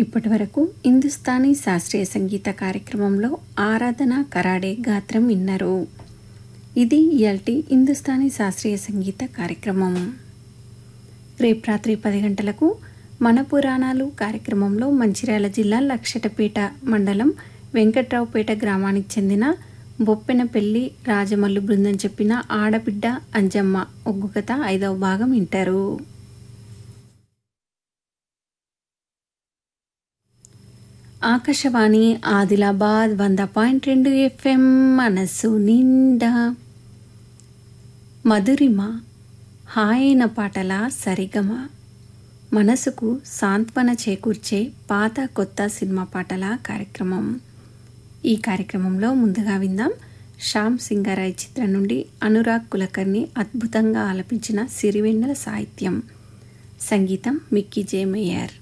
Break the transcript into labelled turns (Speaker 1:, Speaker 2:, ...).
Speaker 1: ఇప్పటి వరకు హిందుస్థానీ శాస్త్రీయ సంగీత కార్యక్రమంలో ఆరాధన కరాడే గాత్రం విన్నారు ఇది ఇయాల్టి హిందుస్థానీ శాస్త్రీయ సంగీత కార్యక్రమం రేపు రాత్రి పది గంటలకు మన పురాణాలు కార్యక్రమంలో మంచిర్యాల జిల్లా లక్షటపేట మండలం వెంకట్రావుపేట గ్రామానికి చెందిన బొప్పెనపల్లి రాజమల్లు బృందం చెప్పిన ఆడబిడ్డ అంజమ్మ ఒగ్గు కథ ఐదవ భాగం వింటారు ఆకాశవాణి ఆదిలాబాద్ వంద పాయింట్ రెండు ఎఫ్ఎం మనసు నిండా మధురిమ హాయైన పాటల సరిగమ మనసుకు సాంత్వన చేకూర్చే పాత కొత్త సినిమా పాటల కార్యక్రమం ఈ కార్యక్రమంలో ముందుగా విందాం శ్యామ్ సింగరాయ్ చిత్రం నుండి అనురాగ్ కులకర్ణి అద్భుతంగా ఆలపించిన సిరివెన్నెల సాహిత్యం సంగీతం మిక్కీ జే మేయర్